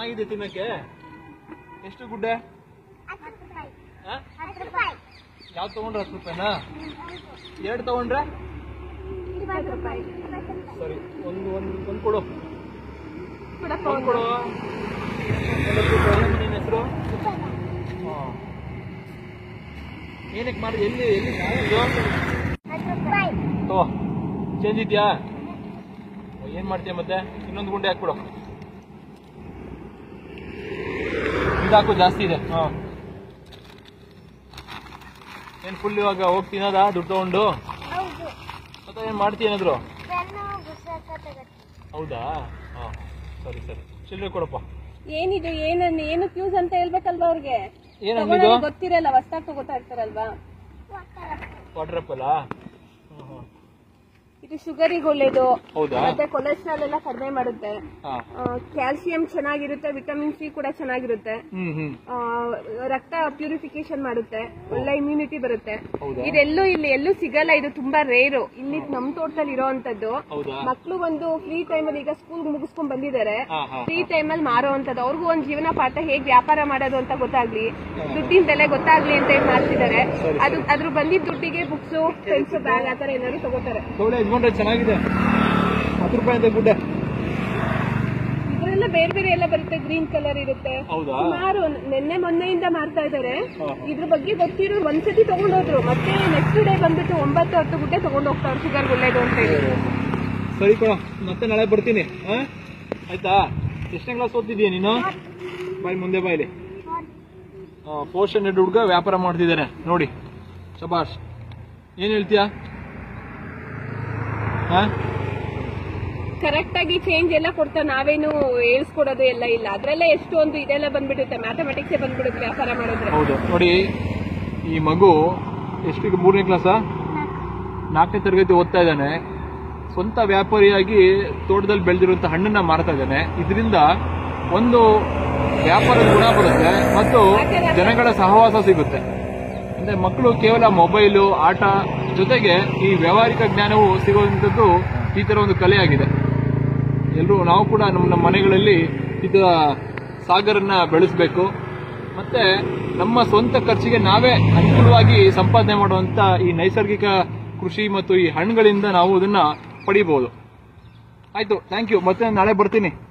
ಚೆನ್ನಾಗಿದೆ ತಿನ್ನಕ್ಕೆ ಎಷ್ಟು ಗುಡ್ಡೆ ಆ? ಯಾವ್ದು ತಗೊಂಡ್ರೆ ಹತ್ತು ರೂಪಾಯಿನಾ ಎರಡು ತಗೊಂಡ್ರೆ ಸರಿ ಒಂದು ಒಂದು ಒಂದು ಕೊಡು ಒಂದು ಕೊಡು ನಿನ್ನ ಹೆಸರು ಏನಕ್ಕೆ ಮಾಡಿ ಎಲ್ಲಿ ಎಲ್ಲಿ ಇದು ಓ ಚೇಂಜ್ ಇದೆಯಾ ಏನ್ ಮಾಡ್ತೀಯ ಮತ್ತೆ ಇನ್ನೊಂದು ಗುಂಡೆ ಹಾಕ್ಬಿಡು ಇದಾಕು ಜಾಸ್ತಿ ಇದೆ ಹಾ ಏನ್ ಫುಲ್ ಇವಾಗ ಹೋಗಿ ತಿನ್ನೋದಾ ದುಡ್ಡು ತಗೊಂಡು ಮತ್ತೆ ಏನ್ ಮಾಡ್ತೀಯ ಏನಾದ್ರು ಹೌದಾ ಹಾ ಸರಿ ಸರಿ ಚಿಲ್ಲರೆ ಕೊಡಪ್ಪ ಏನಿದು ಏನನ್ನ ಏನಕ್ಕೆ ಯೂಸ್ ಅಂತ ಹೇಳ್ಬೇಕಲ್ವಾ ಅವ್ರಿಗೆ ಏನಂದಿದು ತಗೊಳೋದು ಗೊತ್ತಿರಲ್ಲ ಹೊಸ್ದಾಗ್ ತಗೋತಾ ಇರ್ತಾರಲ್ವಾ ವಾಟರ್ ಆಪಲ್ ಇದು ಶುಗರಿಗೆ ಒಳ್ಳೇದು ಹೌದಾ ಮತ್ತೆ ಕೊಲೆಸ್ಟ್ರಾಲ್ ಎಲ್ಲ ಕಡಿಮೆ ಮಾಡುತ್ತೆ ಹಾ ಕ್ಯಾಲ್ಸಿಯಂ ಚೆನ್ನಾಗಿರುತ್ತೆ ವಿಟಮಿನ್ ಸಿ ಕೂಡ ಚೆನ್ನಾಗಿರುತ್ತೆ ಹ್ಮ್ ಹ್ಮ್ ಆ, ರಕ್ತ ಪ್ಯೂರಿಫಿಕೇಶನ್ ಮಾಡುತ್ತೆ ಒಳ್ಳೆ ಇಮ್ಯುನಿಟಿ ಬರುತ್ತೆ ಹೌದಾ ಇದೆಲ್ಲೂ ಇಲ್ಲಿ ಎಲ್ಲೂ ಸಿಗಲ್ಲ ಇದು ತುಂಬಾ ರೇರು ಇಲ್ಲಿ ನಮ್ ತೋಟದಲ್ಲಿ ಇರೋವಂಥದ್ದು ಹೌದಾ ಮಕ್ಳು ಒಂದು ಫ್ರೀ ಟೈಮ್ ಅಲ್ಲಿ ಈಗ ಸ್ಕೂಲ್ ಮುಗಿಸ್ಕೊಂಡ್ ಬಂದಿದ್ದಾರೆ ಹಾ ಹಾ ಫ್ರೀ ಟೈಮ್ ಅಲ್ಲಿ ಮಾರೋ ಅಂತದ್ದು ಅವ್ರಿಗೂ ಒಂದ್ ಜೀವನ ಪಾಠ ಹೇಗ್ ವ್ಯಾಪಾರ ಮಾಡೋದು ಅಂತ ಗೊತ್ತಾಗ್ಲಿ ದುಡ್ಡಿನ ಬೆಲೆ ಗೊತ್ತಾಗ್ಲಿ ಅಂತ ಹೇಳಿ ಮಾಡ್ತಿದ್ದಾರೆ ಸರಿ, ಅದು ಅದ್ರ ಬಂದಿದ್ದ ದುಡ್ಡಿಗೆ ಬುಕ್ಸ್ ಪೆನ್ಸ್ ಬ್ಯಾಗ್ ಆತರ ಏನಾದ್ರು ತಗೋತಾರೆ ತಗೊಳ್ಳಿ ಯಜಮಾನ್ರೆ ಚೆನ್ನಾಗಿದೆ ಹತ್ತು ರೂಪಾಯಿ ಅಂತ ಗುಡ್ಡೆ ಇದ್ರೆಲ್ಲ ಬೇರೆ ಬೇರೆ ಎಲ್ಲ ಬರುತ್ತೆ ಗ್ರೀನ್ ಕಲರ್ ಇರುತ್ತೆ ಹೌದಾ ಸುಮಾರು ನಿನ್ನೆ ಮೊನ್ನೆಯಿಂದ ಮಾರ್ತಾ ಇದ್ದಾರೆ ಹಾ, ಹಾ. ಇದ್ರ ಬಗ್ಗೆ ಗೊತ್ತಿರೋ ಒಂದ್ಸತಿ ತಗೊಂಡೋದ್ರು ಮತ್ತೆ ನೆಕ್ಸ್ಟ್ ಡೇ ಬಂದ್ಬಿಟ್ಟು ಒಂಬತ್ತು ಹತ್ತು ಗುಡ್ಡೆ ತಗೊಂಡ್ ಹೋಗ್ತಾರೆ ಶುಗರ್ ಒಳ್ಳೇದು ಅಂತ ಹೇಳಿ ಸರಿ ಕೊಡ ಮತ್ತೆ ನಾಳೆ ಬರ್ತೀನಿ ಹಾ ಆಯ್ತಾ ಎಷ್ಟನೇ ಕ್ಲಾಸ್ ಓದ್ತಿದ್ಯಾ ನೀನು ಬಾಯ್ ಮುಂದೆ ಬಾಯ್ಲಿ ಫೋರ್ ಸ್ಟ್ಯಾಂಡರ್ಡ್ ಹುಡುಗ ವ್ಯಾಪಾರ ಮಾಡ್ತಿದ್ದಾನೆ ನೋಡಿ ಶಬಾಷ್ ಏನ್ ಹೇಳ್ತೀಯಾ ಹಾ ಕರೆಕ್ಟ್ ಆಗಿ ಚೇಂಜ್ ಎಲ್ಲ ಕೊಡ್ತಾ ನಾವೇನು ಹೇಳ್ಸ್ಕೊಡೋದು ಎಲ್ಲ ಇಲ್ಲ ಅದ್ರಲ್ಲ ಎಷ್ಟೊಂದು ಇದೆಲ್ಲ ಬಂದ್ಬಿಡುತ್ತೆ ಮ್ಯಾಥಮೆಟಿಕ್ಸ್ ಬಂದ್ಬಿಡುತ್ತೆ ವ್ಯಾಪಾರ ಮಾಡಿದ್ರೆ ಹೌದು ನೋಡಿ ಈ ಮಗು ಎಷ್ಟಿಗೆ ಮೂರನೇ ಕ್ಲಾಸಾ ನಾಲ್ಕನೇ ತರಗತಿ ಓದ್ತಾ ಇದ್ದಾನೆ ಸ್ವಂತ ವ್ಯಾಪಾರಿಯಾಗಿ ತೋಟದಲ್ಲಿ ಬೆಳೆದಿರುವಂತ ಹಣ್ಣನ್ನ ಮಾರ್ತಾ ಇದ್ದಾನೆ ಇದರಿಂದ ಒಂದು ವ್ಯಾಪಾರದ ಗುಣ ಬರುತ್ತೆ ಮತ್ತು ಜನಗಳ ಸಹವಾಸ ಸಿಗುತ್ತೆ ಅಂದ್ರೆ ಮಕ್ಕಳು ಕೇವಲ ಮೊಬೈಲು ಆಟ ಜೊತೆಗೆ ಈ ವ್ಯಾವಹಾರಿಕ ಜ್ಞಾನವು ಸಿಗುವಂಥದ್ದು ಈ ತರ ಒಂದು ಕಲೆಯಾಗಿದೆ ಎಲ್ಲರೂ ನಾವು ಕೂಡ ನಮ್ಮ ನಮ್ಮ ಮನೆಗಳಲ್ಲಿ ಇದರ ಸಾಗರನ್ನ ಬೆಳೆಸಬೇಕು ಮತ್ತೆ ನಮ್ಮ ಸ್ವಂತ ಖರ್ಚಿಗೆ ನಾವೇ ಅನುಕೂಲವಾಗಿ ಸಂಪಾದನೆ ಮಾಡುವಂತ ಈ ನೈಸರ್ಗಿಕ ಕೃಷಿ ಮತ್ತು ಈ ಹಣ್ಣುಗಳಿಂದ ನಾವು ಅದನ್ನ ಪಡಿಬಹುದು ಆಯ್ತು ಥ್ಯಾಂಕ್ ಯು ಮತ್ತೆ ನಾಳೆ ಬರ್ತೀನಿ